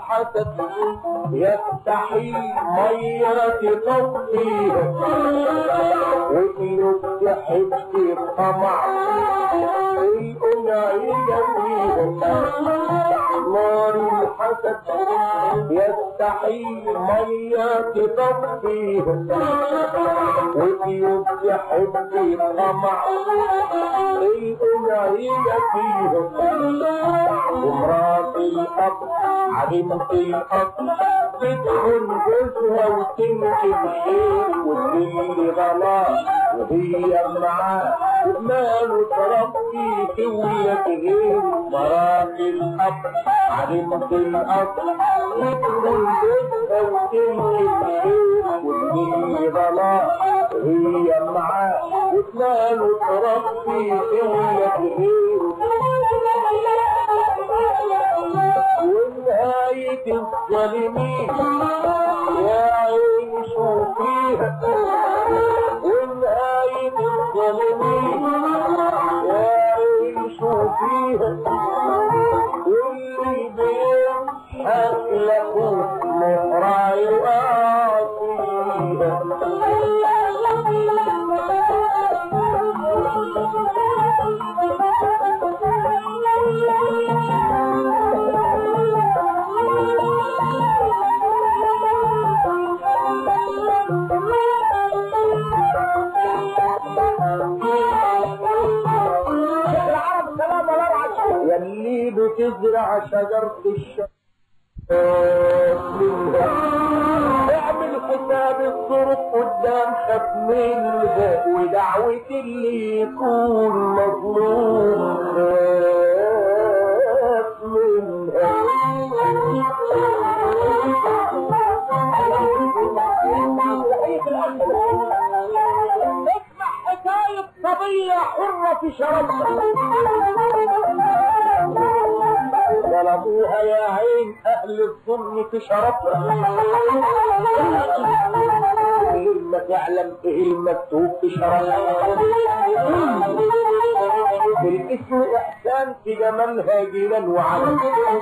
الحسد يستحي مية تطفيها وقلوب تحب الطمع الأنعية فيها نار الحسد يستحي مية تطفيها وقلوب تحب الطمع الأنعية فيها ومرات الأب علمت الأب تدخل جوزها وتنكب خير واللي غلط وهي معاه وماله تربي تولد غير مرات الأب علمت الأب تدخل جوزها وتنكب خير واللي غلط وهي معاه وماله تربي تولد غير ونهاية الظالمين يا عين شوفيها ونهاية الظالمين يا عين شوفيها واللي بيضحك له مهرة يلي بتزرع شجرة الشجر اعمل حساب الظروف قدام ختمها ودعوة اللي يكون مظلوم خاف منها اسمع حكاية صبية حرة في شرفها ضربوها يا عين اهل الظلم في شرفها غير ما تعلم ايه المكتوب في شرفها بالاسم احسان في جمالها جيلا وعلا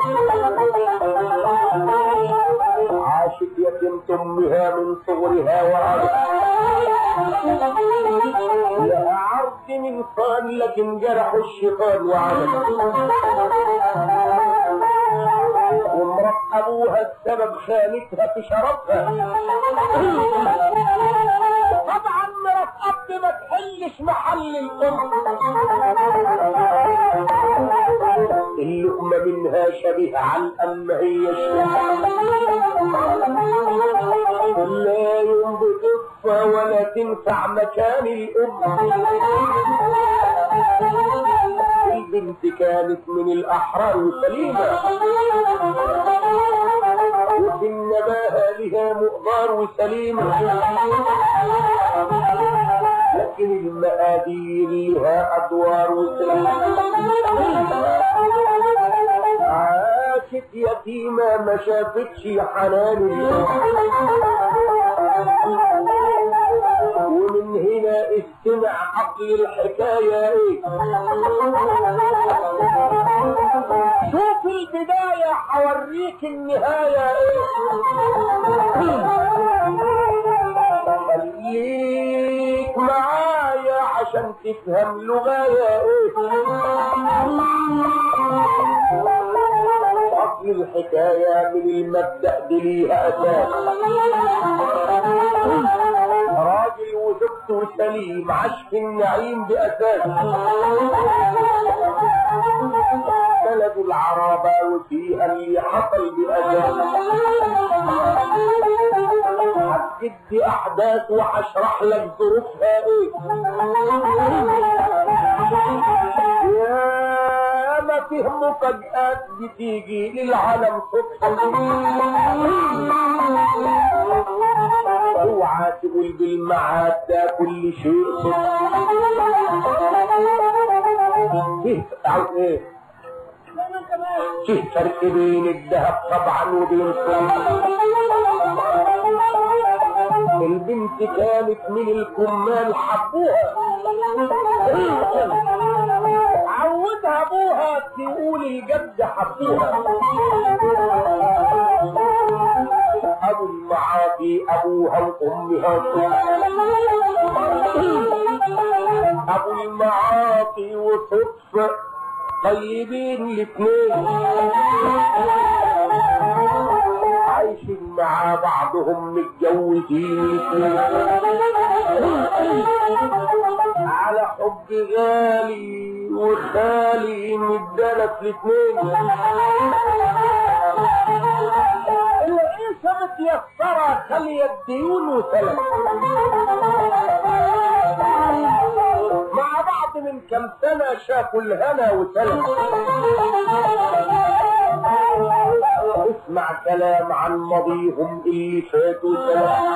عاشت يتيمة امها من صغرها وعلا لها عرض من صان لكن جرح الشيطان وعلا ومرات ابوها السبب خانتها في شرفها طبعا مرات اب ما تحلش محل الام اللقمه منها شبيه عن ام هي لا يوم بتطفى ولا تنفع مكان الام البنت كانت من الأحرار وسليمة وفي النباهة لها مقدار وسليمة لكن المقادير لها أدوار وسليمة عاشت يتيمة ما شافتش حنان ومن هنا استمع عقل الحكاية ايه شوف البداية حوريك النهاية ايه خليك معايا عشان تفهم لغاية ايه أصل الحكاية من المبدأ دي ليها أساس راجل وزوجته سليم عاش في النعيم بأساس بلد العرابة وفيها اللي حصل بأساس هتجد أحداث وهشرح لك ظروفها إيه يا ما فيه مفاجآت بتيجي للعالم صدفة اوعى تقول بالمعاد ده كل شيء فيه عاوز ايه فيه فرق بين الذهب طبعا وبين الصلب البنت كانت من الكمال حبوها عودها ابوها تقول الجد حبوها ابو المعاصي ابوها وامها ابو المعاصي وصدفة طيبين الاثنين عايشين مع بعضهم متجوزين على حب غالي وخالي مدلك الاثنين العيشة متيسرة خلي الديون وسلم مع بعض من كم سنة شافوا الهنا وسلم اسمع كلام عن ماضيهم اللي فاتوا سلام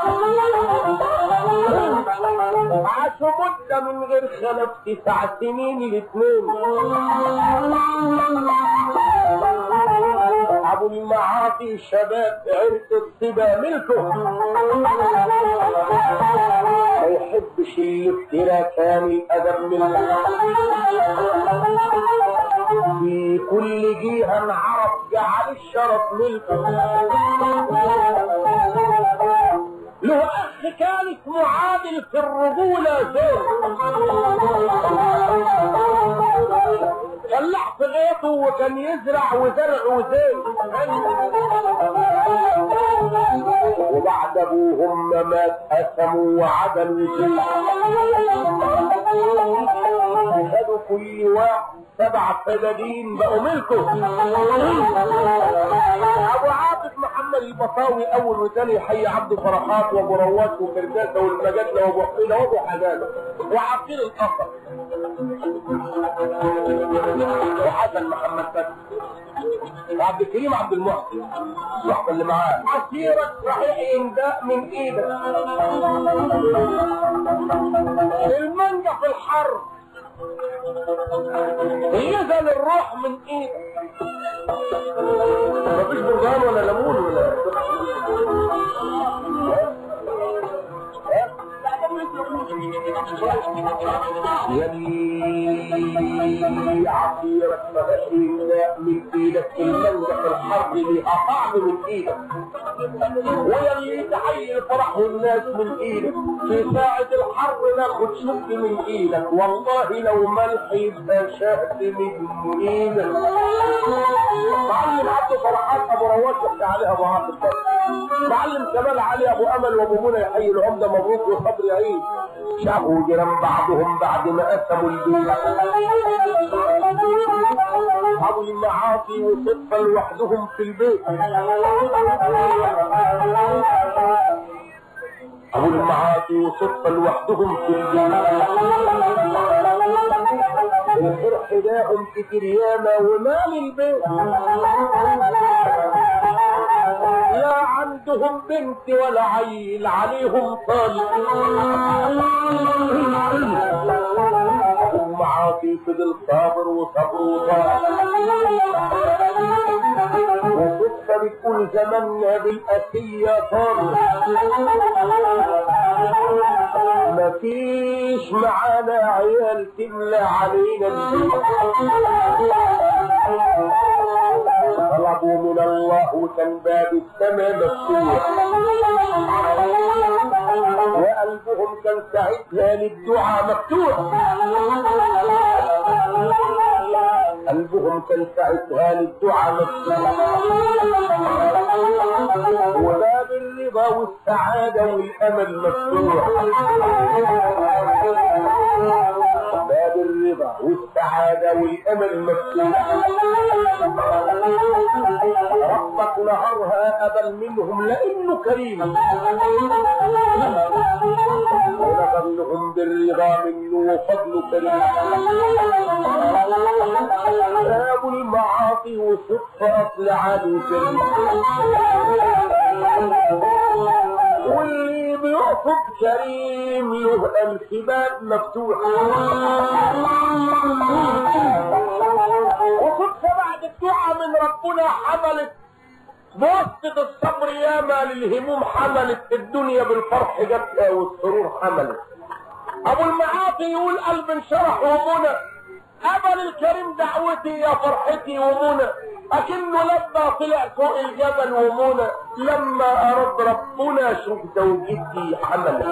عاشوا مدة من غير خلف تسع سنين الاثنين ابو المعاصي شباب عرق الصبا ملكه ما يحبش الافتراء كان الادب منه في كل جهة عرف جعل الشرف ملكه له اخ كان اسمه عادل في الرجولة زين فلاح في غيطه وكان يزرع وزرع وزين وبعد ابوهم ما مات قسموا وعدلوا زين خدوا كل واحد سبع فدادين بقوا ملكه ابو عابد محمد البطاوي اول وثاني حي عبد فرحات وابو رواس وفرداسه والمجدله وابو حقيله وابو حنان وعقيل القصر وحسن محمد فتحي وعبد الكريم عبد المحسن الصحبه اللي معاه عسيرك صحيح ينداء من ايدك المانجا في الحرب يزل الروح من ايدك مفيش برتقال ولا ليمون ولا يلي عصيرك فهشينا من ايدك المنجة في الحرب ليها طعم من ايدك ويلي تحيي الفرح والناس من ايدك في ساعة الحرب ناخد شد من ايدك والله لو ملح يبقى شهد من ايدك معلم عبد فرحات ابو رواش يحكي عليها ابو عاطف معلم كمال علي ابو امل وابو منى يحيي العمده مبروك وصبر يعيد شافوا جيران بعضهم بعد ما قسموا البيت ابو المعاصي وصدفه لوحدهم في البيت ابو المعاصي وصدفه لوحدهم في البيت الفرح داهم كتير ياما ومال البيت لا عندهم بنت ولا عيل عليهم طالب ام عاطي فضل صابر وصبر وطاعة وصدفة بتقول زماننا بالأسية طالب مفيش معانا عيال تملى علينا البيت طلبوا من الله وكان باب السماء مفتوح وقلبهم كان ساعتها للدعاء مفتوح قلبهم كان ساعتها للدعاء مفتوح وباب الرضا والسعادة والأمل مفتوح باب الرضا والسعادة والأمل مفتوح ربك نهرها أبل منهم لأنه كريم ونظنهم بالرضا منه وفضله كريم باب المعاصي وصدفة أصل عالي كريم واللي بيقصد كريم له الكباب مفتوح وصدفة بعد الدعاء من ربنا حملت بواسطة الصبر ياما للهموم حملت الدنيا بالفرح جاتها والسرور حملت ابو المعاصي يقول قلب انشرح ومنى قبل الكريم دعوتي يا فرحتي ومنى اكنه لما طلع فوق الجبل ومنى لما اراد ربنا شوف زوجتي حملت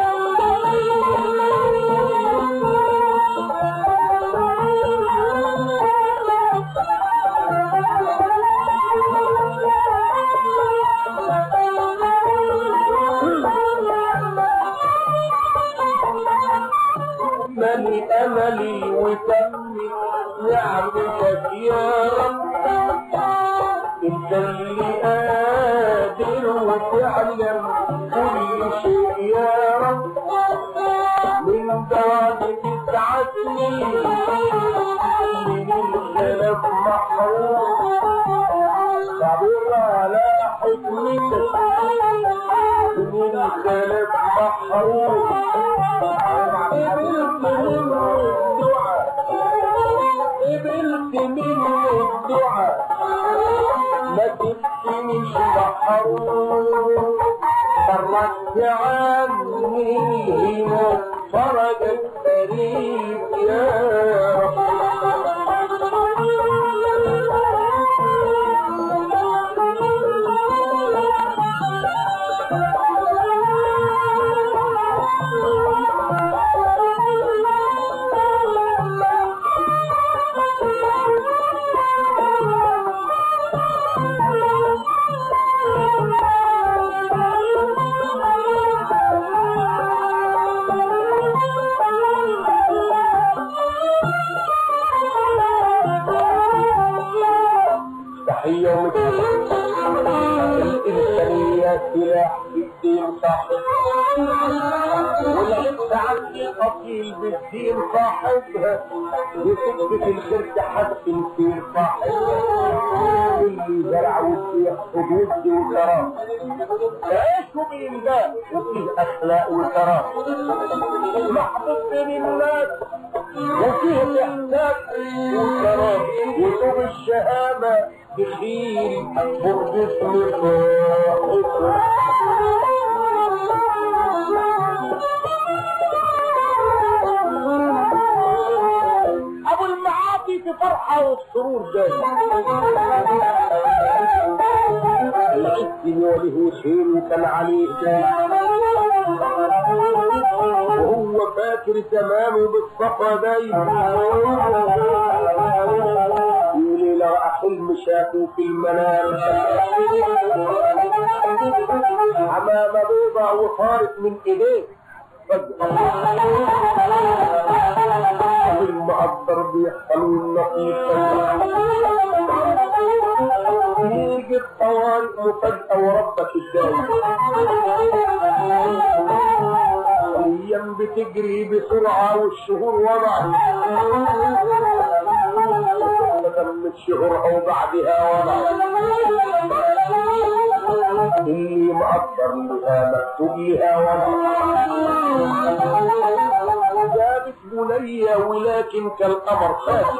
من املي وتم نعمتك يا رب انت اللي قادر وتعلم كل شيء يا رب من بعد تسعة سنين من الخلف محروم صبر على حكمتك من الخلف محروم قبلت منه الدعاء قبلت منه الدعاء ما تبكيش محروم فرجت عني هنا فرجك قريب يا رب تحية الإنسانية سلاح بالدين صاحب والعز عندي أصيل بالدين صاحبها وسكة الخير تحسن في صاحبها اللي زرع وفيه حدود وكرام عيشوا بين الله وفيه أخلاق وكرام محبوب بين الناس وفيه إحسان وكرام وسوق الشهامة بخير بجسم صاحبه ابو المعاطي في فرحه والسرور جاي العز وله شيء كان عليه وهو فاكر زمانه بالصفا دايما يقول لو حلم شافه في المنام عمامة بيضة وطارت من ايديه المقدر بيحصل النصيب يجي الطوارئ مفاجأة وربك الدايم الايام بتجري بسرعة والشهور وضعت تمت شهورها وبعدها وضعت اللي مقدر لها مكتوب لها وضعت جابت بنية ولكن كالقمر خاتم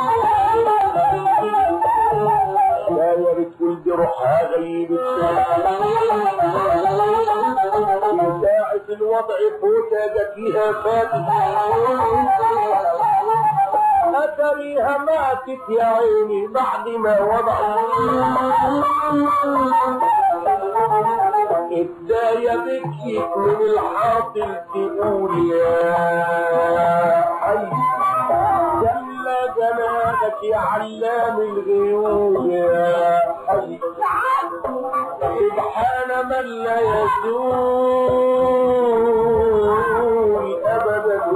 لا يرد ولد روحها غيب في ساعة الوضع فوتا جت لها فاتت أتريها ماتت يا عيني بعد ما وضعت الداية بكيت من الحاصل تقول يا حي جل جلالك يا علام الغيوب يا حي سبحان من لا يزول ابدا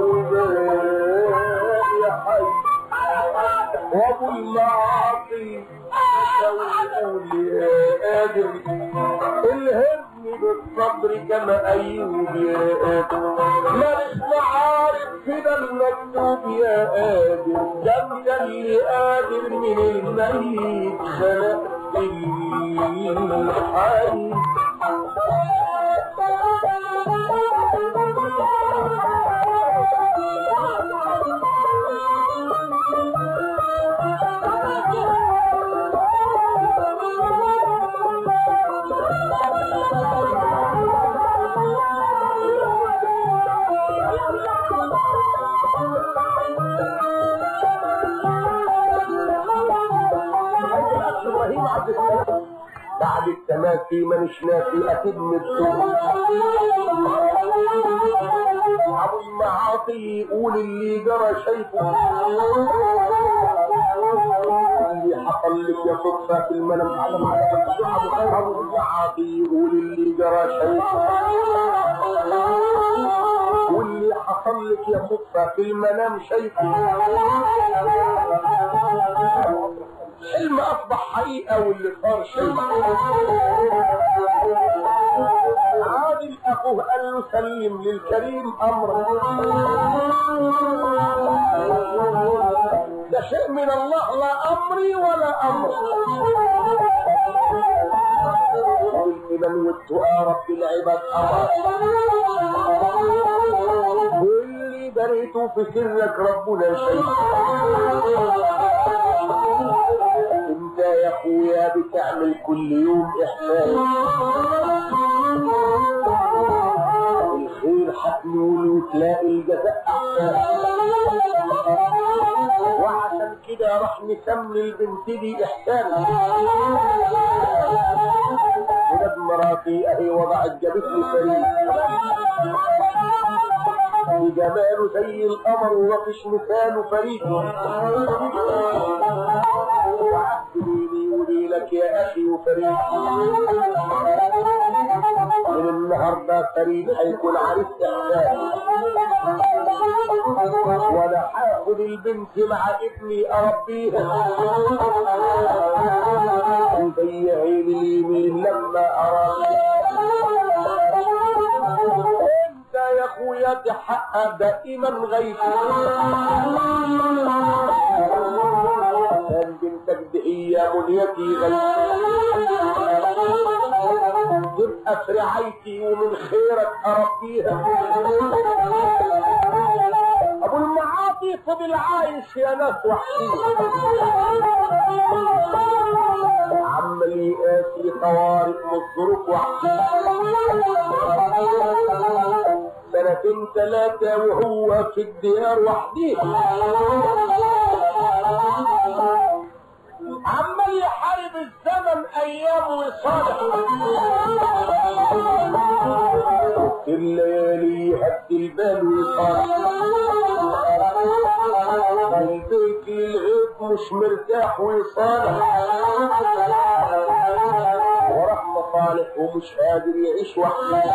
يا حي وابو المعاصي يقول يا قادر الهمني بالصبر كما ايوب يا قادر مالك عارف كده المكتوب يا قادر ده انت اللي قادر من الميت خلقت الحي بعد التماسي مانيش ناسي اكيد مبسوط ابو المعاصي يقول اللي جرى شايفه اللي حصل لك يا صدفه في المنام على ابو المعاصي يقول اللي جرى شايفه واللي حصل لك يا صدفه في المنام شايفه حلم اصبح حقيقه واللي صار شيء عادل اخوه قال له سلم للكريم امره ده شيء من الله لا امري ولا امر الايمان والتقى رب العباد امر واللي بريته في سرك ربنا شيء انت يا اخويا بتعمل كل يوم احسان الخير هتنول وتلاقي الجزاء احسان وعشان كده راح نسمي البنت دي احسان ولاد مراتي اهي وضعت جابت لي فريق بجماله زي القمر ومفيش مثاله فريد بيني وبينك يا اخي وفريد من النهارده فريد هيكون عريس احسان وانا هاخد البنت مع ابني اربيها زي عين اليمين لما اراك انت يا اخويا تحقق دائما غيب كان بنتك دي هي منيتي غيب تبقى في رعايتي ومن خيرك اربيها ابو المعاطي فضل عايش يا ناس وحشين عمال يقاسي طوارئ والظروف وحشين سنتين ثلاثة وهو في الديار وحده عمال يحارب الزمن ايام وصالح في الليالي يهدي البال ويصالح البيت الغيب مش مرتاح ويصالح وراح مصالح ومش قادر يعيش وحده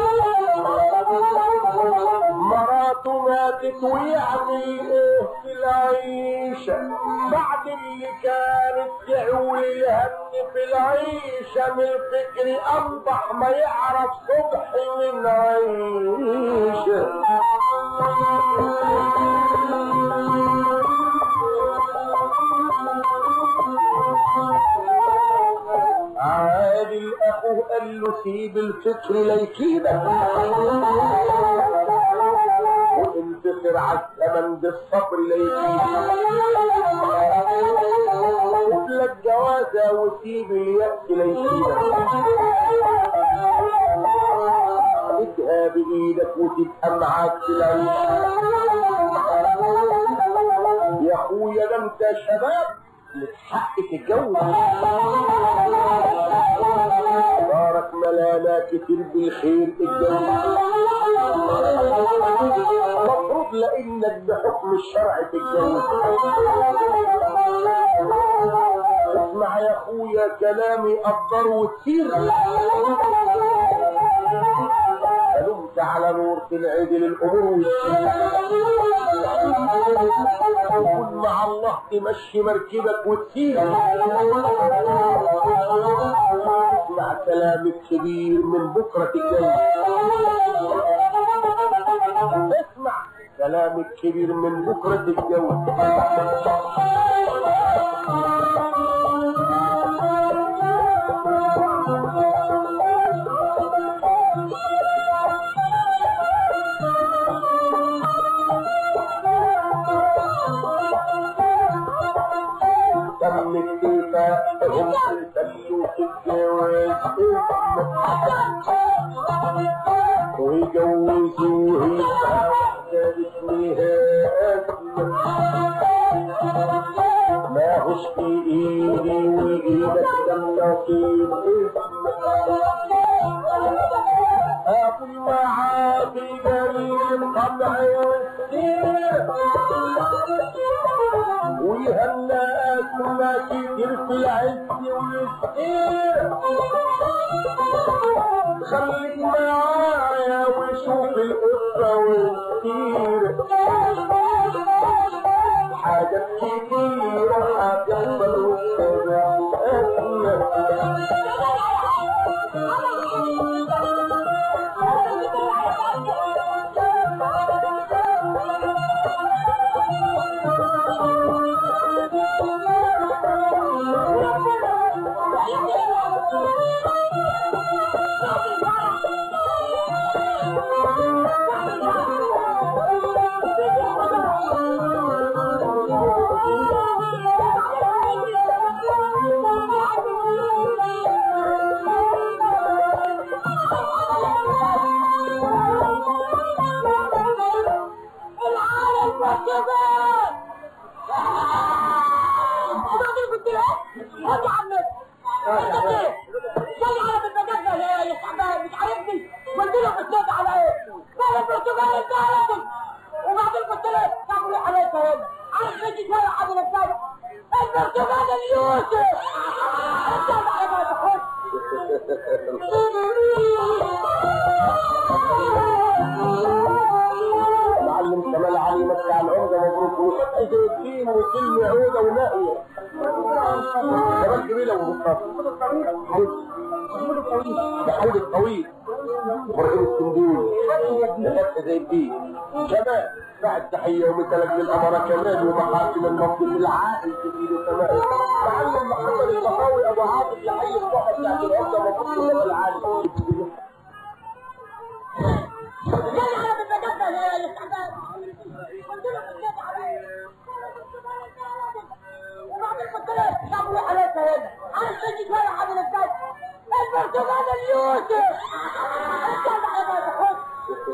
مراته ماتت ويعمل ايه في العيشة بعد اللي كانت تعول الهم في العيشة من الفكر انضح ما يعرف صبح من عيشة عادل اخوه قال له سيب الفكر ليكيدك وانتصر على الثمن بالصبر ليكيدك لك جوازة وسيب اليأس ليكيدك خدها بإيدك وتبقى معاك في العيش يا اخويا ده انت شباب لك حق تتجوز بارك ملانا كتير بالخير اتجوز مفروض لانك بحكم الشرع تتجوز اسمع يا اخويا كلامي قدر وتسير قلمت على نور تنعدل الامور وكن مع الله تمشي مركبك وتسير اسمع كلام الكبير من بكرة تتجوز اسمع كلام الكبير من بكرة تتجوز تم الاتفاق هم يسلوا في الجواز ويجوزوا هي واحدة اسمها أسماء ما هو مش في ايدي وايدك كم نصيب ابو المعاصي جميل الطبع والسير ويهنأت ما كتير في العز والسير خليك معايا وشوف القصة والسير حاجات كتيرة هتحصل وتبقى العالم والشباب انت قلت له خد يا عمي انت ايه جاي على بالبدايه يا يا شعبان مش عارفني قلت له الصوت على ايه قال البرتغال انت عرفت وبعدين قلت له تعمل عليك هنا عارف تجي شويه حاجه نفسك البرتغال اليوسف انت على ما تخش معلم كمال علي مكة العمدة مبروك وفتح زي الدين وكل عودة ونائية كمال جميلة ومصطفى ده حوض الطويل ورقين السندول ده فتح زي الدين كمان بعد تحية ومثلك للأمارة كمان ومحاكم المنطق العائل جديد كمان معلم محمد البخاوي أبو عاطف يحيي الصحة بتاعت العمدة مبروك وفتح العالي جاي على بالبدايه يا يا شعبان قلت له الصوت على ايه وبعدين قلت له تعمل عليك هنا عارف تجي شويه حاجه نفسك البرتغال اليوسف انت على ما تخش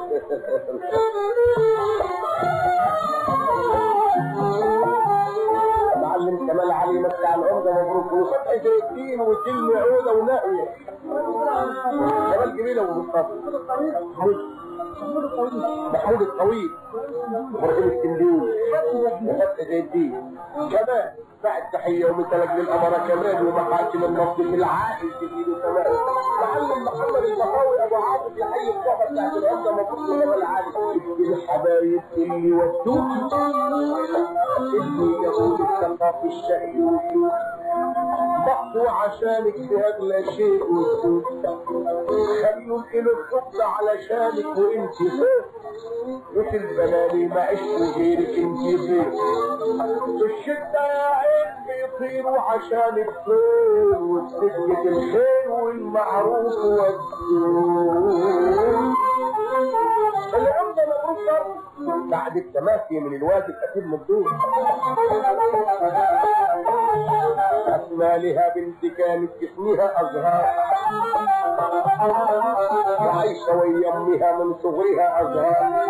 معلم كمال علي مكة العمدة مبروك وفتح زي الدين وكل عودة ونائية كمال جميلة ومصطفى ده حوض الطويل ورقين السندول ده فتح زي الدين كمان بعد تحية ومثلك للأمارة كمان ومحاكم المنطق العائل جديد كمان معلم محمد البخاوي أبو عاطف يحيي الصحة بتاعت العمدة مبروك وفتح العالي الحبايب اللي ودوك اللي يقول الثقة في الشهر والجود ضحوا عشانك في أغلى شيء والسوق خلوا الإله الحب علشانك وانت فوق وفي البلالي ما عشت غيرك انت فين في الشدة يا عين بيطيروا عشانك فين وبسكة الخير والمعروف والسوق العمدة مبروك برضه. بعد التماسي من الواجب أكيد مبروك أسمالها بنت كانت اسمها أزهار وعايشة ويا أمها من صغرها أزهار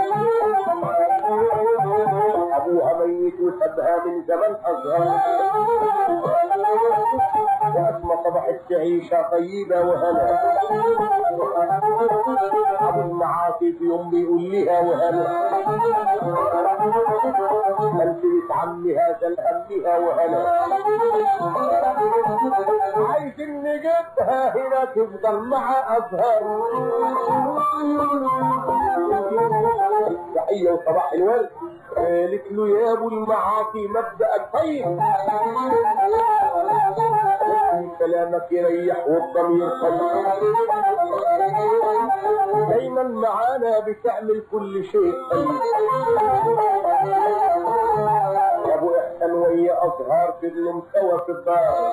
أبوها ميت وسابها من زمن أزهار وأسمى صبحت تعيشة طيبة وهنا أبو المعاصي في يوم بيقول لها وهنا أنت عمها زل همها وهنا عايز نجدها هنا تفضل مع أزهار تحية وصباح الورد قالت له يا ابو المعاصي مبدأ طيب كلامك يريح والضمير طيب دايما معانا بتعمل كل شيء طيب ابو احسن ويا ازهار فضلوا سوا في الدار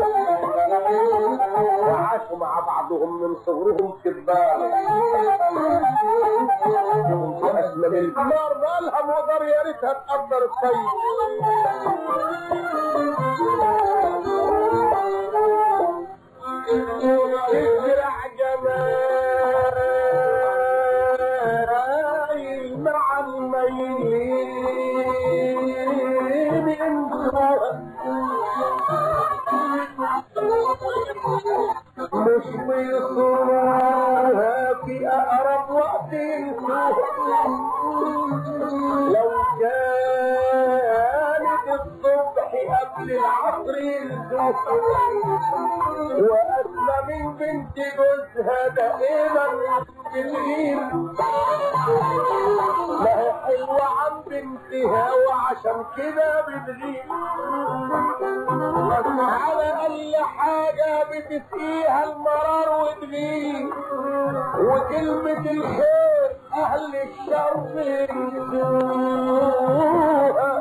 وعاشوا مع بعضهم من صغرهم في الدار واسمى بالنار مالها مقدر يا ريتها تقدر الطيب تزرع جمايل مع الميلين انتوا العصر يلزوه وأسمى من بنت جوزها دائما بتغير ما هي حلوة عن بنتها وعشان كده بتغير بس على أي حاجة بتسقيها المرار وتغير وكلمة الخير أهل الشر ينسوها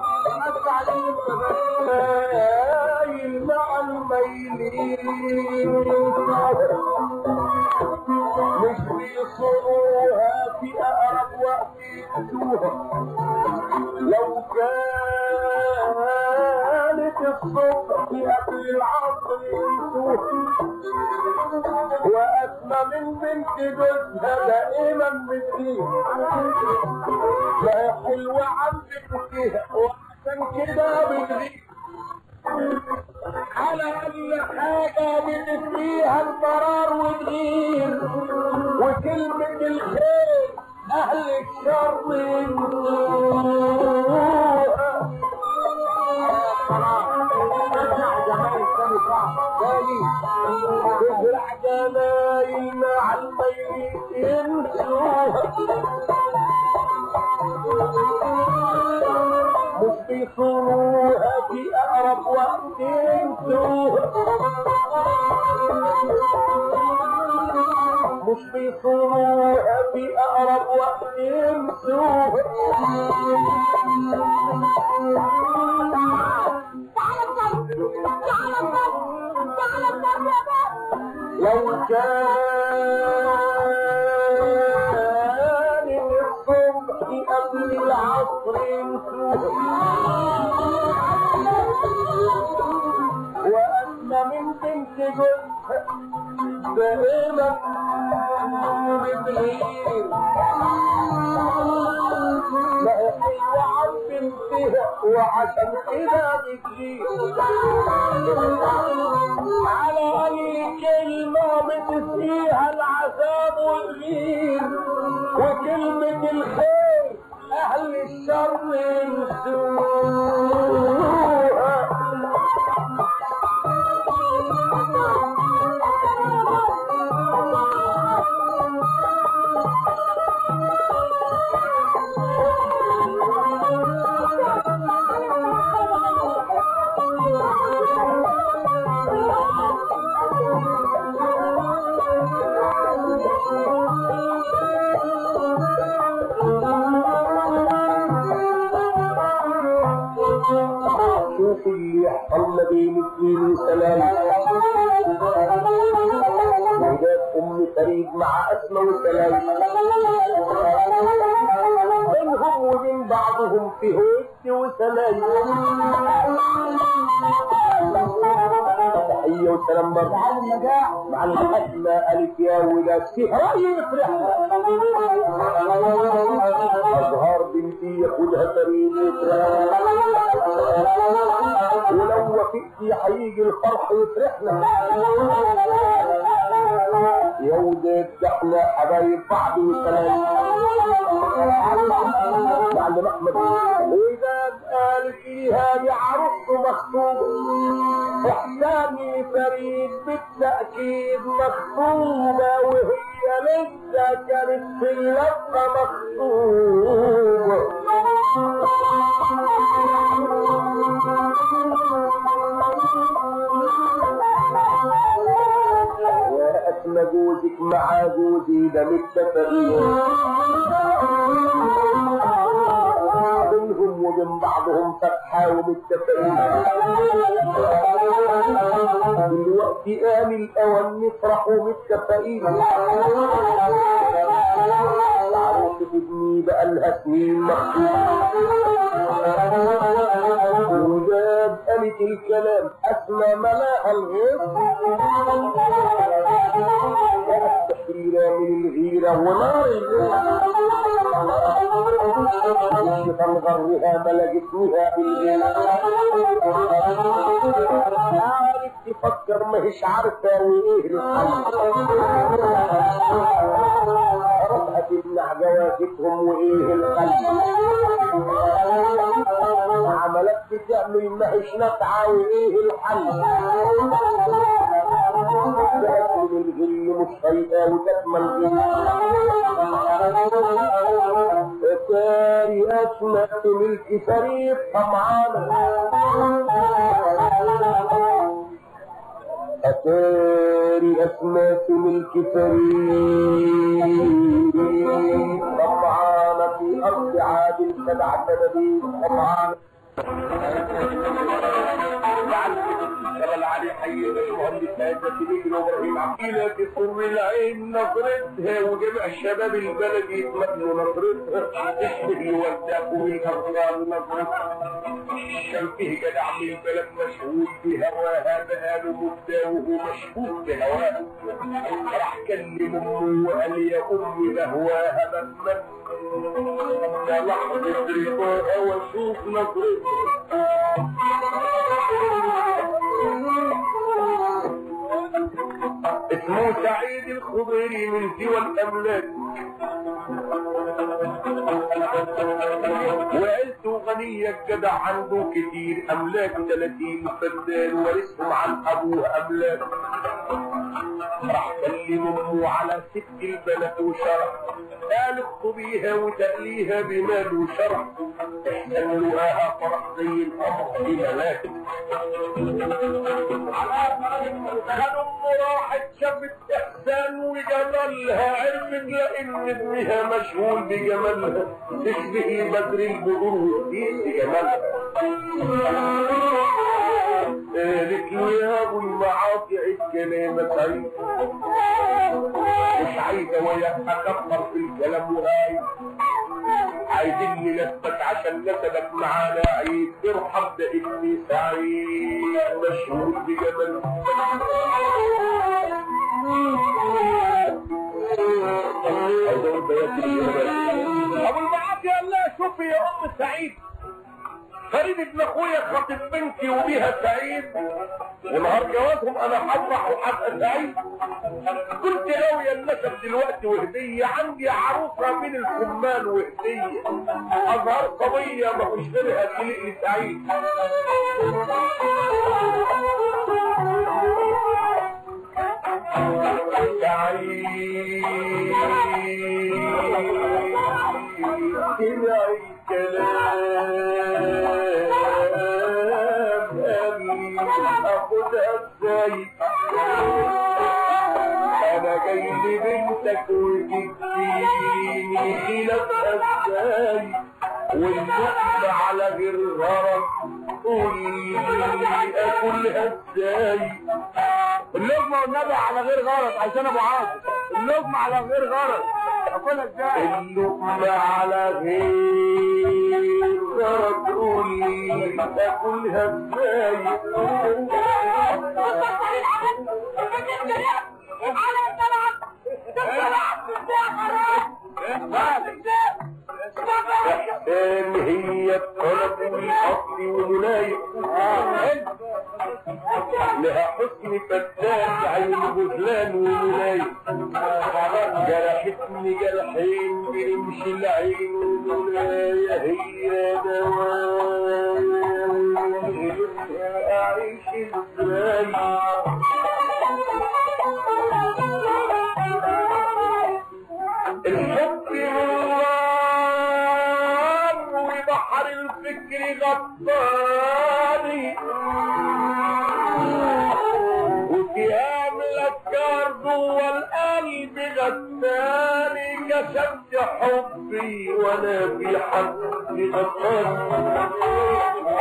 مايل مع الميلين مش بيصروها في أقرب وقت ينسوها لو كانت الصبح قبل العصر ينسوها وأسمى من بنت جوزها دائما بتغير لا حلوة عن بنتها وعشان كده بتغير على أي حاجة بتسقيها المرار وتغير وكلمة الخير أهل الشر ينسوها اسمع جمال الثاني صعب تاني تزرع جمايل مع الميت ينسوها مش بيصونوها في أقرب وقت ينسوها مش بيصونوها في أقرب وقت ينسوها لو كان الصبح قبل العصر وأسمى من بنت جوزها دائما بتغير ما هي حلوة عن بنتها وعشان كده بتغير على أي كلمة بتسقيها العذاب والغير وكلمة الخير أهل الشر ينسوها شوف اللي يحصل ما بين اثنين وسلام وجاب ام فريد مع اسمى وسلام بينهم وبين بعضهم في هود وسلام تحية وسلام برضه مع النجاح مع الحكمة ألف يا ولاد في رأي يفرحنا أزهار بنتي ياخدها فريد يفرح ولو وفقتي هيجي الفرح يفرحنا يا ولاد ده احنا حبايب بعض وسلام معلم احمد واذا قال فيها يا عروس مخطوب احساني فريد بالتاكيد مخطوبه وهي لسه كانت في اللفه مخطوبه يا اسمى جوزك مع جوزي ده متفقين بينهم وبين بعضهم فتحة ومتفقين دلوقتي آن الأوان نفرح ومتفقين عروسة ابني بقى لها سنين مخطوبة وجاب قالت الكلام أسمى ملاها الغيظ تحريرة من الغيرة ونار الشيطان غرها ملجتنها بالغيرة عارف تفكر ما هيش عارفة وايه رفعت تمنع جوازتهم وايه القلب عملت تعمل ما هيش نافعه وايه الحل تاكل الجن مش هيبقى وتكمل اتاري اسمك ملك فريق طمعان أتاري أسماك ملك فريق طمعان في أرض عاد سبع سنين طمعان العلي حي المهندس هذا تجري وابراهيم عقيلة بسر العين نظرتها وجمع شباب البلد يتمنوا نظرتها تشبه الورداء والأغرام نظرتها شمته جدع من البلد مشغول بهواها بقاله مدة وهو مشغول بهواها راح كلم امه وقال يا امي لهواها بتمنى لحظة رضاها واشوف نظرتها اسمه سعيد الخضيري من سوى الاملاك وعيلته غنية جدع عنده كتير املاك 30 فدان ورثهم عن ابوه املاك راح كلم امه على ست البلد وشرح قال اخطبيها وتقليها بمال وشرح احسن لها فرح زي القمر في ملاك على خد امه راحت شافت احسان وجمالها عرفت لان ابنها مشغول بجمالها تشبه بدر البدور في جمالها قالت له يا ابو المعاصي الكلام سعيد مش عايزه وياك اكبر في الكلام وهاي عايزين نثبت عشان نسبك معانا عيد ارحم ده ابني سعيد مشهور بجمال ابو المعاصي قال لها شوفي يا ام سعيد فريد ابن اخويا خاطب بنتي وبيها سعيد ونهار جوازهم انا هفرح وهبقى سعيد كنت ناوية النسب دلوقتي وهدية عندي عروسة من الكمال وهدية اظهر صبية ما فيش غيرها تليق لي سعيد سعيد الكلام اخدها ازاي انا جاي لبنتك وتديني خلافها ازاي واللقمة على غير غرض قولي اكلها ازاي اللقمة والنبي على غير غرض عشان ابو عاصم اللقمة على غير غرض اكلها ازاي اللقمة على غير غرض قولي اكلها ازاي ان هي الطلب والاصل والولايه لها حسن فتاة عين غزلان وولايه جرحتني جرحين برمش العين والولايه هي دوايا اعيش ازاي الحب نار وبحر الفكر غطاني وفيهام الافكار جوه القلب غساني كشفت حبي وانا في حد غطاني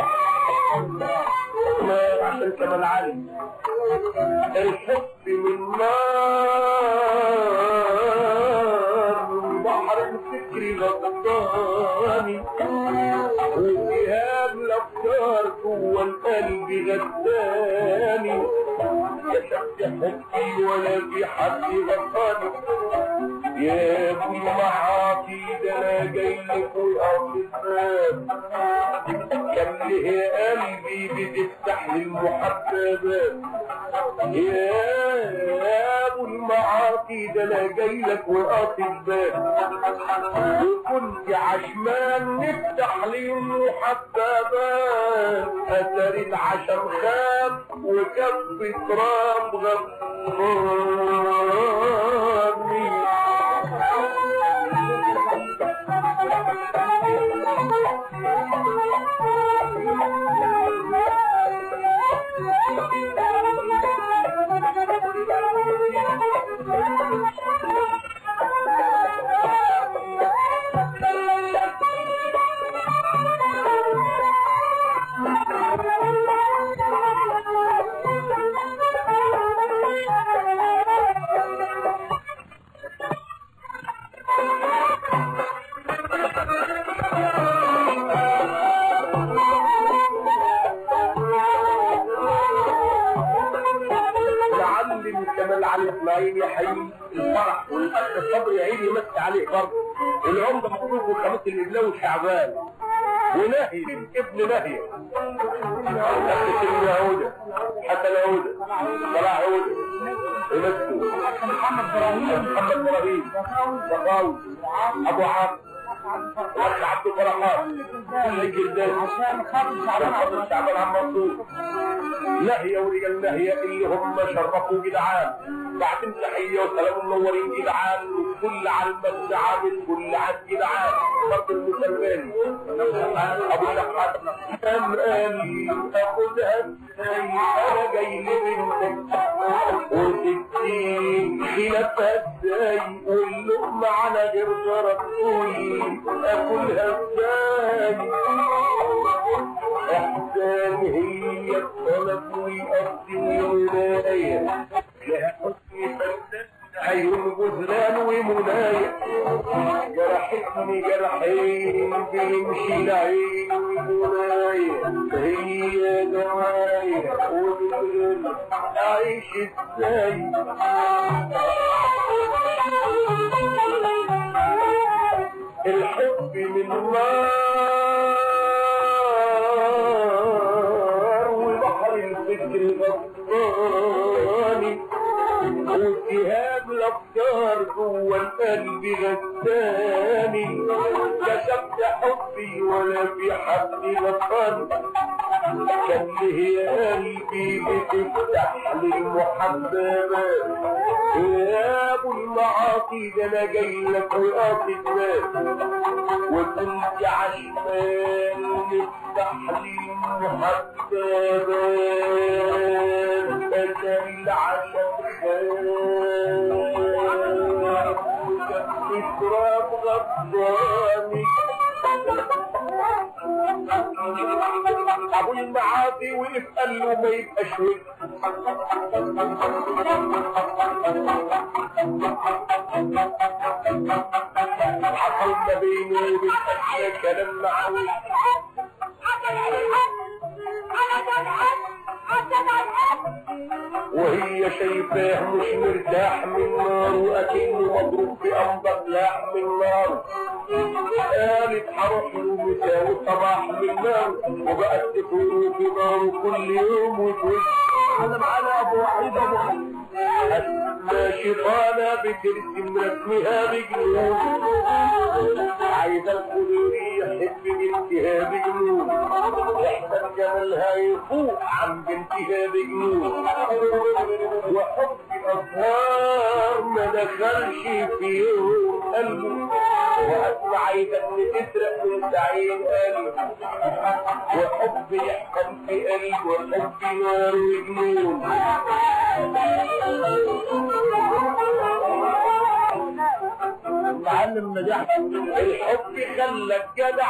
ما عشان كمال علي الحب من نار بحر الفكر غطاني وسهام الافكار جوه القلب غداني كشفت حبي ولا في حد غطاني يا ابو المعاصي ده انا جاي لك الارض الباب كان لي قلبي بتفتح لي المحببات يا ابو المعاصي ده انا جاي لك وقاطي الباب وكنت عشمان نفتح لي المحببات اثر العشم خاب وكف تراب غفراني لعلم كمال علي اسماعيل يا حي الفرح والاخ الصبر يعيد يمسك عليه برضه العمده مطلوب وخميس الابلاوي شعبان ونهي ابن نهي اخت اليهودة حتى اليهودة صلاح هودة يمسكوا محمد ابراهيم محمد ابراهيم بقاوي ابو عاصم واخ عبد الفرحات كل الجلدان عشان خاطر شعبان عبد شعبان شعبان عم منصور نهية ورجال نهية اللي هم شرفوا جدعان بعدين تحية وسلام منورين جدعان وكل على المسجد عامل كل عن جدعان فرد المسلماني ابو شحات كان قال اخدها ازاي انا جاي لبنتك وتدي خلافها ازاي واللقمة على غير رسولي اكلها ازاي احسان هي الطلب والقصد والولاية لها حسن فلسفة عيون غزلان ومناية جرحتني جرحين بيمشي العين ومناية هي دواية والغل اعيش ازاي الحب من نار وبحر الفكر غطاني والتهاب الافكار جوه القلب غساني كشفت حبي ولا في حد غطاني كان لي قلبي بتفتح للمحببات يا ابو المعاصي ده انا جاي لك وقاطي الناس وكنت عشمان نفتح لي المحببات اتى العشم خان وكان تراب غضاني ابو المعاصي وقف قال له ما يبقاش ود حصل ما بينه وبين أشياء كلام معاوي وهي شايفاه مش مرتاح من نار واكنه مضروب بأنضف لحم النار قالت هروح له مساء والصباح من نار وبقت تكون في نار كل يوم وتوجه انا معانا ابو وحيد ابو حيد ما شيطانة بترسم رسمها بجنون عايزة الخضر يحب بنتها بجنون احسن جمالها يفوق عن بنتها بجنون وحب الأزهار ما دخلش في يوم قلبه وأسمع عايزة إن تسرق من سعيد قلبه وحب يحكم في قلبه وحب نار وجنون معلم نجاح الحب خلى الجدع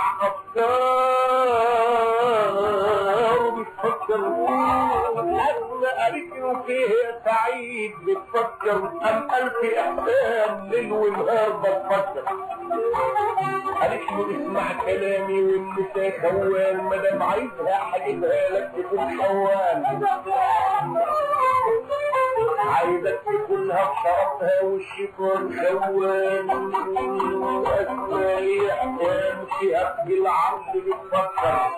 افكار بتفكر أسمى قالت له فيه سعيد بتفكر ام الف احسان ليل ونهار بتفكر قالت له اسمع كلامي والنساء خوان مادام عايزها هجيبها لك تكون خوان عايزك تكون كلها بشرفها والشيطان خوان أسماء إحسان في أبد العرض بتفكر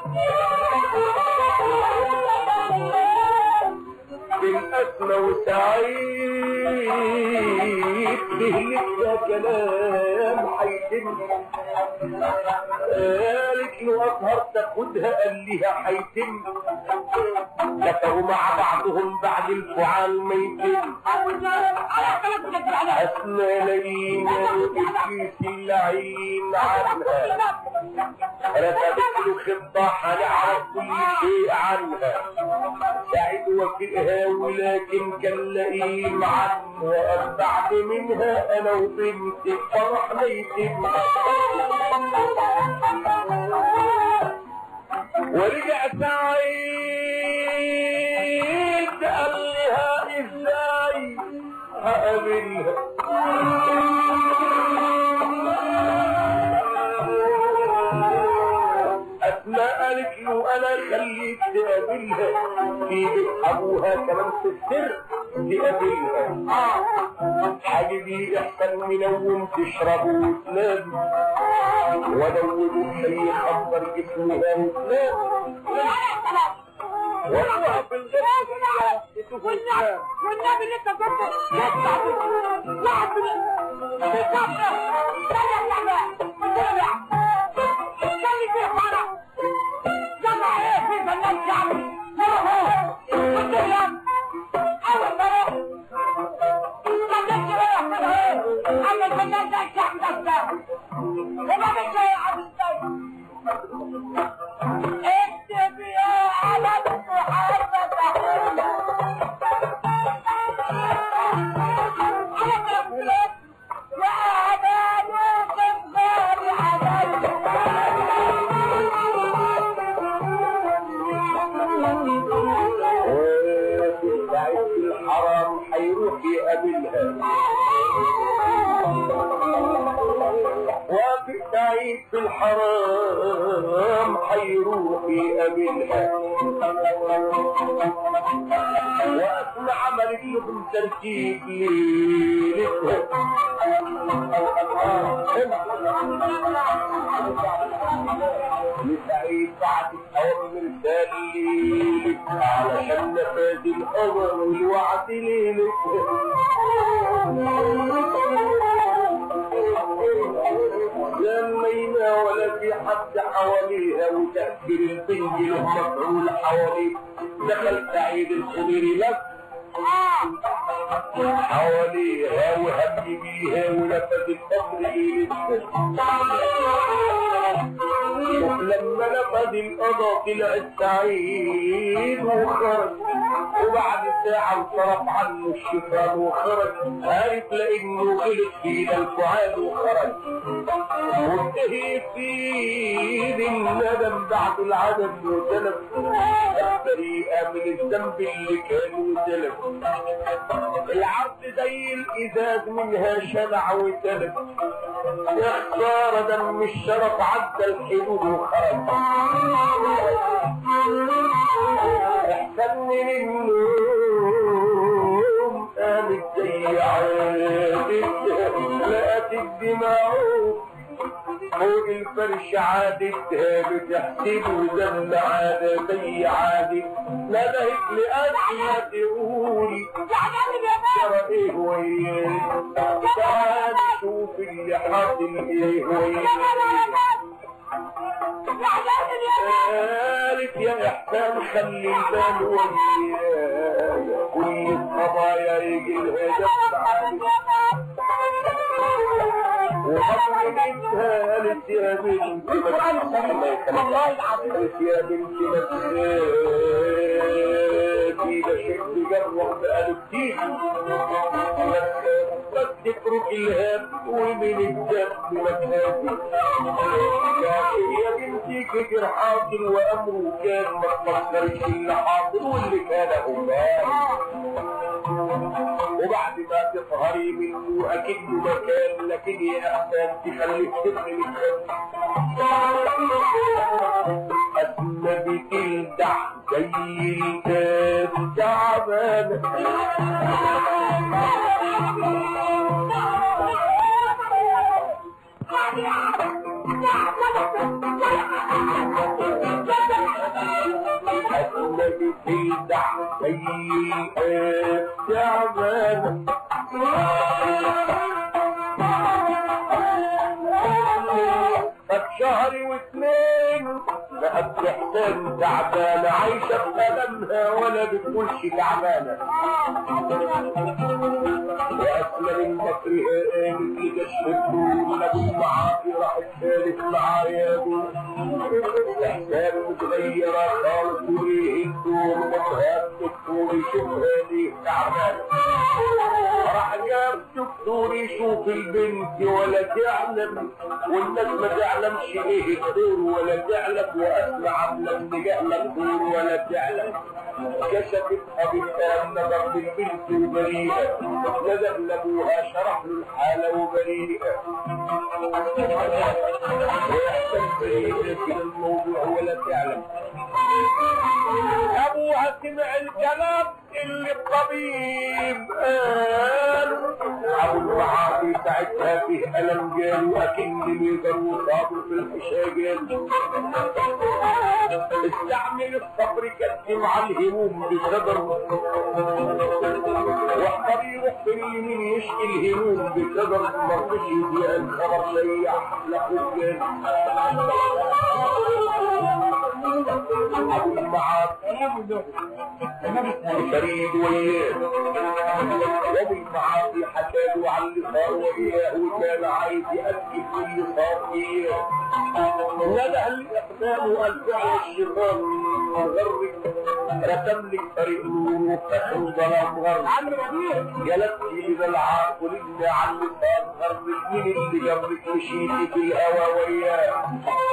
بالأسمى وسعيد تهلك ده كلام حيتم قالت له أطهر تاخدها قال لها حيتم كفروا مع بعضهم بعد الفعال ما يتم أسمى لينا وإبليس اللعين عنها رتبت له خطة هنعرف كل شيء عنها سعيد وكلها ولكن كان لئيم عنها بعد منها انا وبنت الفرح ما يتم ورجع سعيد قالها ازاي هقابلها اسماء قالت له انا خليك تقابلها في بيت ابوها كمان في السر تقابلها حبيبي احسن منوم تشرب وتنام ودوب شيء خبر جسمها وتنام والله بالغيب والنبي اللي انت قلته يطلع لعب خلي فيه فرح يلا ايه في فنان شعبي يلا كنت اليوم اول ما رحت ما كنتش رايح كده ايه اما الفنان ده الشعب ده بتاعه وما بدي يا عبد اكتب يا علم محمد سعيد في الحرام حيروح يقابلها وفي سعيد في الحرام حيروح يقابلها واسمع عملت لهم ترتيب ليلتها لسعيد بعد الأوامر دليل علشان نفاذ الأمر والوعد ليلتها لمينا ولا في حد حواليها وتأثير البنج له مفعول حواليه دخل سعيد الخضيري لف حواليها وهم بيها ونفذ الفقر لما نفذ القضاء طلع السعيد وخرج وبعد ساعة انصرف عنه الشيطان وخرج عارف لانه غلط في ايد الفؤاد وخرج وانتهي في ايد الندم بعد العدم وسلف البريئة من الذنب اللي كان وسلف العرض زي الازاز منها شلع وسلف يا خسارة دم الشرف عدى الحدود وخرج احسن من النوم قامت زي عادت لقت الدماء فوق الفرش عادتها بتحسب وزن عادة زي عادة ندهت لأجلها تقول ترى ايه وياك تعال شوف اللي حاصل ايه وياك قالت يا احسان خلي البال ويايا كل القضايا يجي الهدف وحضرتها قالت يا بنت والله قالت يا بنت ما تخافي ده شيء بجرح بقاله كتير بس تترك الهاب ومن الدم ما تخافي يا بنتي كتير حاصل وامره كان ما تفكرش اللي حاصل واللي كان هو وبعد ما تظهري منه اكنه مكان لكن يا احسان تخلي السن مكان اسمى بتلدع زي الكاس تعبانه اسمى بتلدع زي الكاس تعبانه طب شهر واثنين بقت احسان تعبانه عايشه بألمها ولا بتقولش تعبانه واسمى من مصرها قالت لكشف الدور لابو معاكي راح الثالث معايا احسان متغيره خالص وريه الدور مطهات الدكتور يشوفها ليه تعبانه راح جاب دكتور يشوف البنت ولا تعلم والناس ما تعلمش ايه الدور ولا تعلم واسمع عامله اللي جهله الدور ولا تعلم كشفتها بالكلام نظر بالبنت البريئه نزل لابوها شرح له الحاله وبريئه ويحسن بريئه في الموضوع ولا تعلم ابوها سمع الكلام اللي الطبيب قاله ابو المعاصي ساعتها فيه الم جال واكن ليدر وصابر في الحشاجل استعمل الصبر كتم على الهموم بصدر واحضر يروح في اليمين يشكي الهموم بصدر ما رضيش يديها الخبر شيع لخوف ابو المعاصي فريد وياه وابو المعاصي حكاله عن اللي صار وياه وكان عايز يأكد كل صار وياه نده الاقدام والفعل الشيطان مغرب رسم لك طريق نور وفتح ظلام غرب عم ربيع يا لبسي اذا العاقل اللي عن لسان غرب مين اللي جنبك مشيتي في الهوى وياه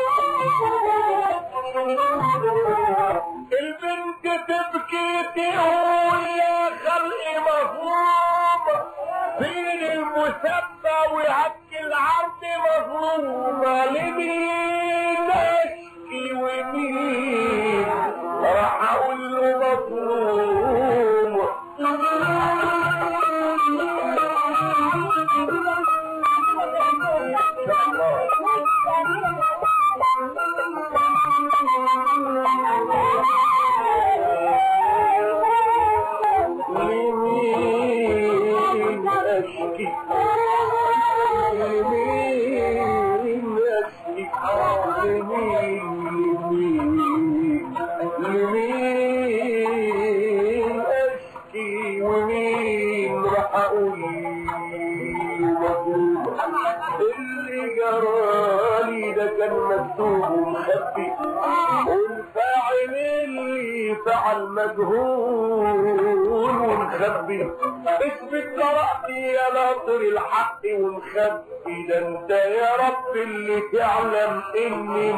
البنت تبكي تقول يا خلق مفهوم فين المسبى وهك العرض مظلومة لمين اشكي ومين راح اقول له مظلوم لمين اشكي لمين اشكي لمين لمين لمين اشكي ومين راح اقول مظلوم اللي جرالي ده كان مكتوب ومخبي والفاعل اللي فعل مجهول ومخبي اثبت براءتي يا ناصر الحق ومخبي ده انت يا رب اللي تعلم اني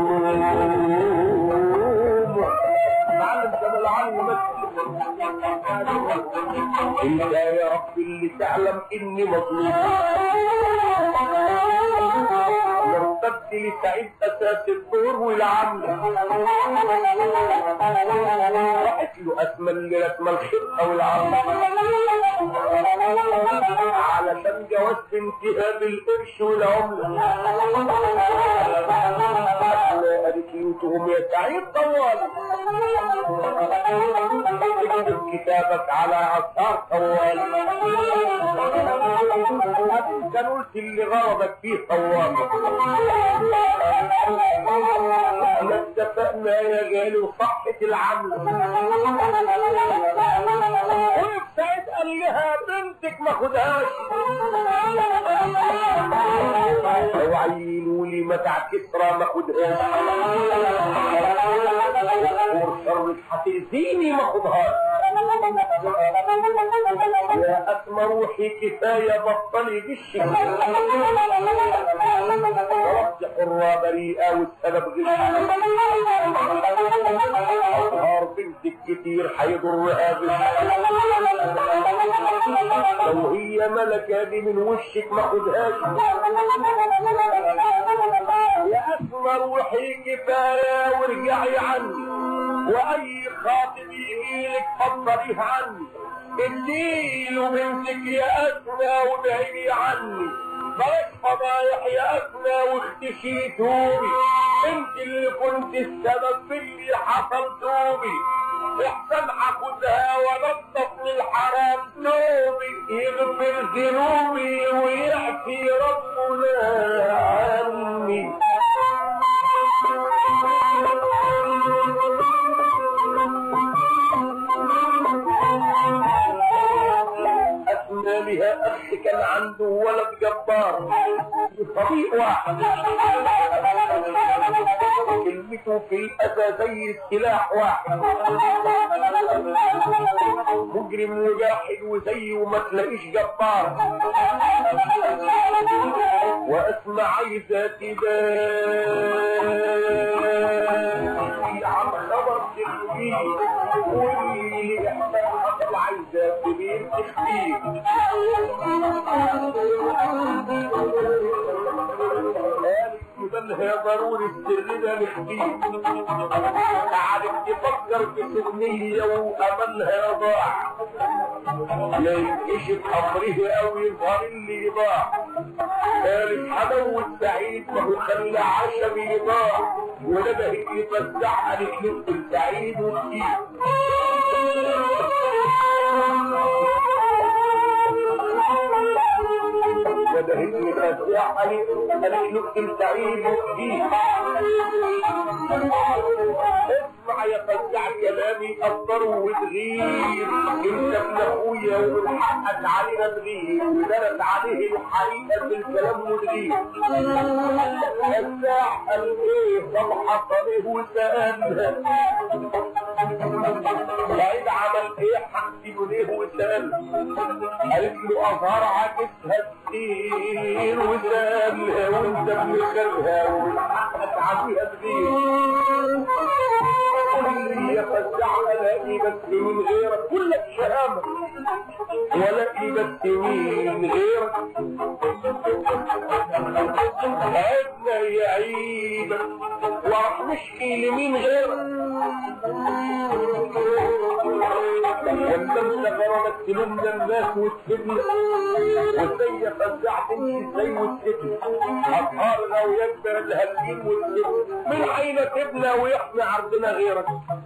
مظلوم معلم جمال علي انت يا رب اللي تعلم اني مظلوم نرتد لسعيد اساس الدور والعمل راحت له اسمى اللي رسم الخطه والعمل علشان جواز انتهاب القرش والعمله قالت لي انتهم يا سعيد طوال اكتب كتابك على عصار طوال كان قلت اللي غرضك فيه طوال احنا اتفقنا يا غالي وصحة العمل قلت سعيد قال لها بنتك ما خدهاش اوعي لي متع كسرى ما خدهاش شرك هتأذيني ما خدهاش يا أسمى روحي كفاية بطلي بالشك ورد حرة بريئة والسبب غش أظهر بنتك كتير هيضرها بش لو هي ملكة دي من وشك ما خدهاش يا اسمر وحي كفايه وارجعي عني واي خاطب يجيلك فضليه عني اديله بنتك يا اسمى وابعدي عني بلاش فضايح يا اسمى واختشي توبي انت اللي كنت السبب في اللي حصل توبي احسن هاخدها وانضف من الحرام توبي يغفر ذنوبي ويعفي ربنا عني أسمى بها أخ كان عنده ولد جبار طريق واحد كلمته في الأذى زي السلاح واحد مجرم وجاحد وزيه ما تلاقيش جبار واسمع عايزة تبان عن خبر تخفيه واللي احسن حصل عايزة تبين تخفيه قالت يبان ضروري السر ده نخفيه قعدت تفكر في سنية وأملها ضاع لا ينكشف أمره أو يظهر اللي ضاع قالت حموت سعيد ما هو خلى عشمي ضاع ولما هي يفزع قالت له سعيد وكيف وده هي يفزع قالت له سعيد وكيف اسمع يا فزع كلامي قدر وتغير انت ابن اخويا ومن حقك علينا تغير ودرت عليه الحقيقه في الكلام وتغير فزع قال ايه طب حصل ايه وسالها سعيد عمل ايه حسيبه ليه وسال قالت له اظهر عكسها كتير وسالها وانت ابن خيرها ومن حقك عليها تغير يا فزع الاقي بس من غيرك كلك شهامة ولاقي بس من غيرك عدنا يا عيبك وراح نشكي لمين غيرك وانت غرامك تلومنا الناس وتسيبنا وازاي فزعت انت ازاي وتسيبنا اطهارنا ويكبر الهلين وتسيبنا من حين تبنى ويحمي عرضنا غيرك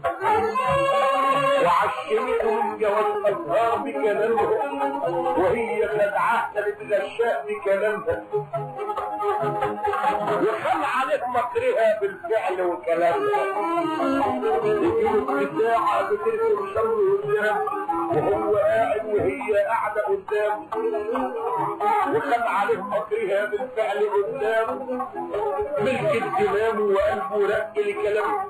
وعشمته من جواز أزهار بكلامها وهي خدعة للغشاء بكلامها وخل عليك مكرها بالفعل وكلامها يجيله ساعة بترسم شر قدام وهو قاعد وهي قاعدة قدام وخل عليه مكرها بالفعل قدام ملك الزمام وقلبه رق لكلامه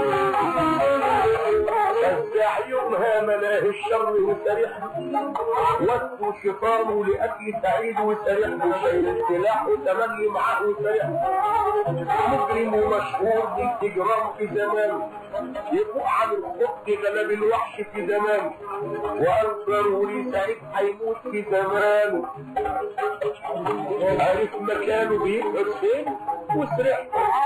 فزع يومها ملاه الشر وسرح واسمه شيطانه لاجل سعيد وسرح وشايل السلاح وتملي معاه وسرح مجرم ومشهور بالتجرام في زمانه يفوق عن الخط غلب الوحش في زمانه وقال ضروري سعيد هيموت في زمانه عارف مكانه بيبقى فين وسرح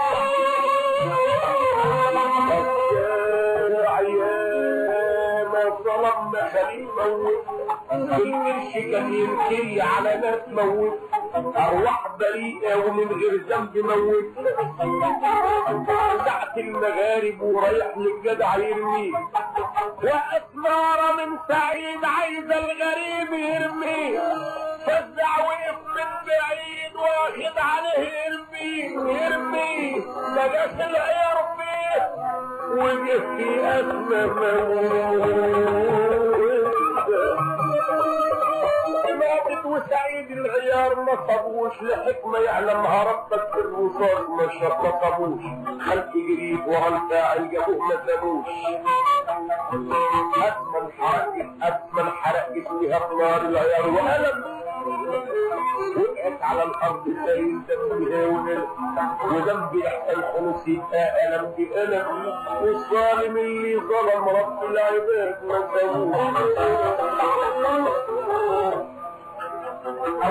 ما ظلمنا خليل موت القرش كان ينكري على ناس موت ارواح بريئه ومن غير ذنب موت ساعة المغارب ورايح للجدع يرميه واسمارة من سعيد عايزة الغريب يرميه فزع وقف من بعيد واخد عليه يرميه يرميه ما جاش العيار فيه وجه في أسمى ماتت وسعيد العيار ما صابوش لحكمة يعلمها ربك في الرصاص ما شططبوش خلق جريد وهالفاعل جابوه ما سابوش أسمى الحرق أسمى الحرق اسمها نار العيار وألم وقعت على الارض زي ذنبها وذنب يحصل خلص يبقى الم بألم والظالم اللي ظلم رب العباد ما سووه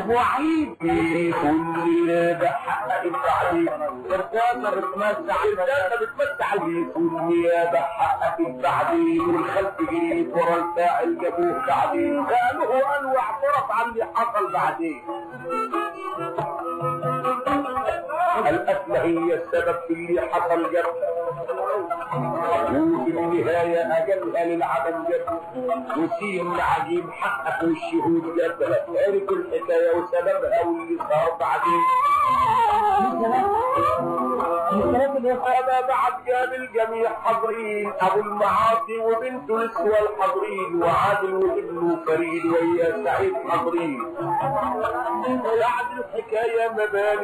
وعيد في كل نابع حقق التعليم ارتاسة بتمسع ارتاسة بتمسع في كل نابع حقق التعليم والخلف جريت ورا الفاعل جابوه تعليم قالوا قال واعترف عن اللي حصل بعدين الأسمى هي السبب في اللي حصل جد وفي النهاية أجلها للعدم جد وسيم عجيب حقق والشهود جد عرف الحكاية وسببها واللي صار بعدين أنا بعد جاب الجميع حاضرين أبو المعاصي وبنته الأسوى الحاضرين وعادل وابنه فريد ويا سعيد حاضرين بعد الحكاية مبالغ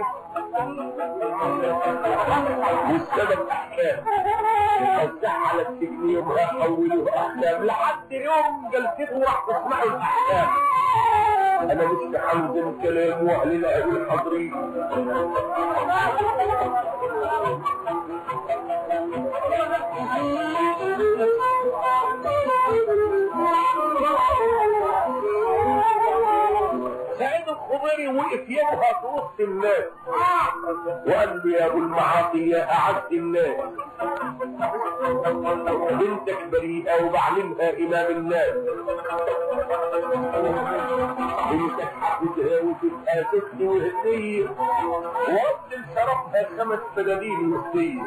والسبب أحكام الفتح على السجن يومها حولوه أحكام لحد يوم جلسته راح تسمعوا الأحكام أنا مش حمد كلام وأهل الأهل الحاضرين سعيد الخضيري وقف يبهى في وسط الناس وقال لي يا ابو المعاصي يا اعز الناس بنتك بريئه وبعلمها امام الناس بنتك حبتها وتبقى ست وهديه وقت شرفها خمس فدادين وهديه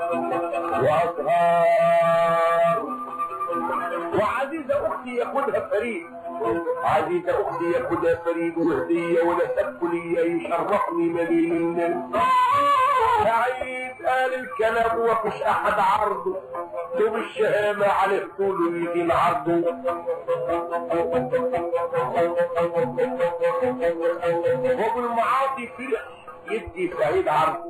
واصغار وعزيزة أختي ياخدها فريد عزيزة أختي ياخدها فريد وهدية ونسبت لي يشرفني مدين الناس سعيد قال الكلام ومفيش أحد عرضه دوب الشهامة على طول ويدين عرضه وابو المعاطي فرح يدي سعيد عرض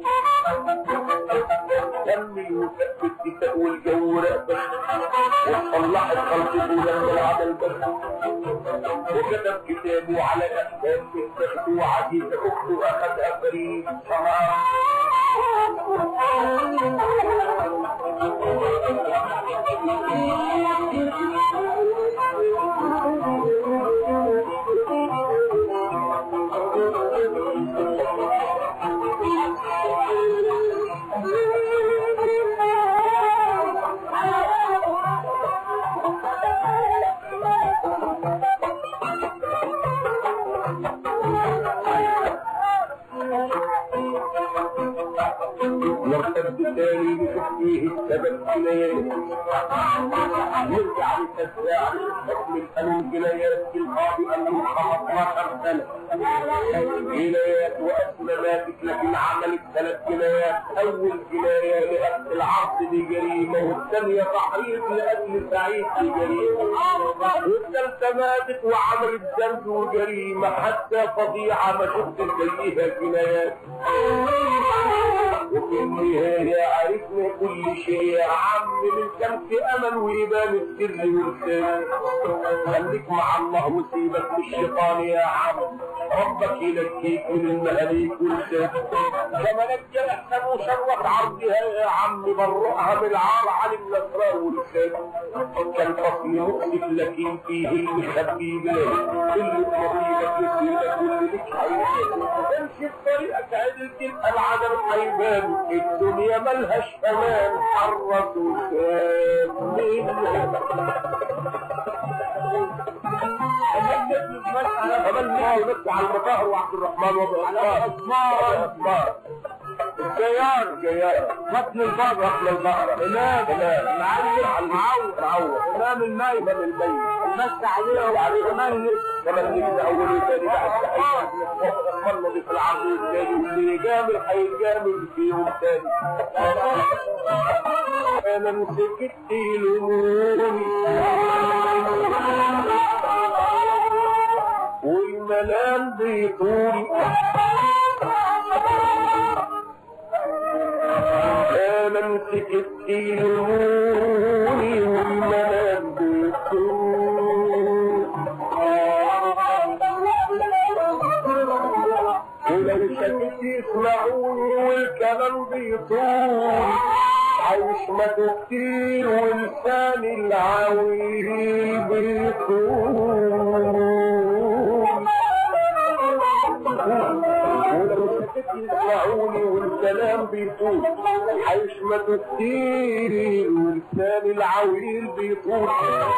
كمل وثبت الدفاع والجو رقبة وصلحت خلقه لما العمل بس وكتب كتابه على أحداث التخت وعزيزة أخته أخذها فريد صلاح مرتب تاني بتحكيه السبب جنايات يرجع لتسريع حكم القانون جنايات في القاضي انه 15 سنه جنايات واسمى ماتت لكن عملت ثلاث جنايات اول جنايه لاجل العرض بجريمه والثانيه تحريض لاجل سعيد بجريمه والثالثه ماتت وعملت ذنب وجريمه حتى فظيعه ما شفت زيها جنايات وفي النهاية عرفنا كل شيء يا عم من كم في أمل وإيمان السر والسر خليك مع الله وسيبك من الشيطان يا عم ربك ينجيك من المهاليك والسر كما نجى الأحسن وشرف عرضها يا عم برؤها بالعار عن الأسرار والسر كان فصل مؤسف لكن فيه المخبي بلاي كل طريقك يسيرك واللي لك عيشك امشي في طريقك عدل تبقى العدم حيبان الدنيا ملهاش امان حرص وسام كمان معه نفسه على المطاهر وعبد الرحمن وابو على اسمار الجيار جيار ركن البقرة ركن البقرة إمام إمام معلم على المعور معور إمام النايم إمام البيت المسك عليه وعليه كمان كمان نجد أول وثاني بعد تحية والله في العرض والثاني واللي يجامل هيجامل في يوم ثاني أنا مسكت الأمور والملام بيطول انا مسكت يموني والمنام بيطول ولو شكت يسمعوني والكلام بيطول عايش ما كتير ولساني العويل بيطول بيطول حشمة كتير ولسان العويل بيطول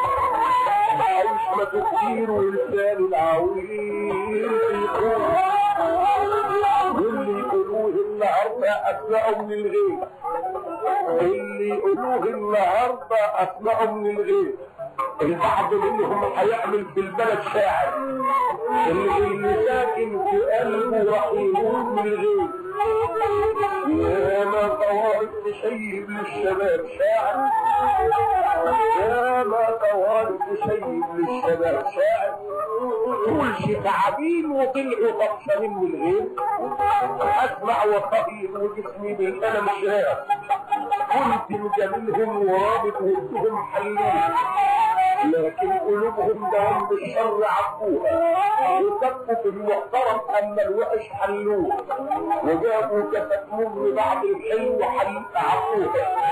حشمة كتير ولسان العويل بيطول واللي يقولوه النهارده اسمعوا من الغيب اللي يقولوه النهارده اسمعوا من الغيب البعض منهم هيعمل في البلد شاعر اللي اللي ساكن في قلبه راح يقول من الغيب يا ما طوارئ تشيب للشباب شاعر يا ما طوارئ تشيب للشباب شاعر كل شي تعابين وطلعوا طفشانين من الغيب اسمع وخير وجسمي بالالم شاعر كنت مجاملهم ورابط ودهم حلين لكن قلوبهم دهم بالشر عبوها وكفوا في المحترم اما الوحش حلوه وجابوا كفت مر بعد الحلو حل عبوها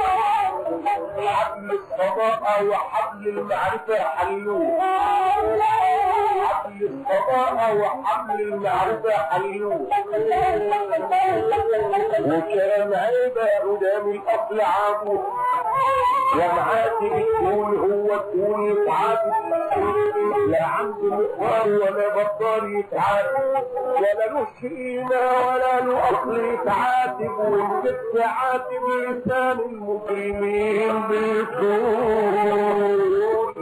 حبل الصداقة وحبل المعرفة حلوه حبل الصداقة وحبل المعرفة حلوه وكان عيبة قدام الأصل عابوه ومعاتب الكون هو الكون يتعاتب لا عنده مقدار ولا بطال يتعاتب ولا له شيمة ولا له أصل يتعاتب والجد عاتب لسان المجرمين بالكون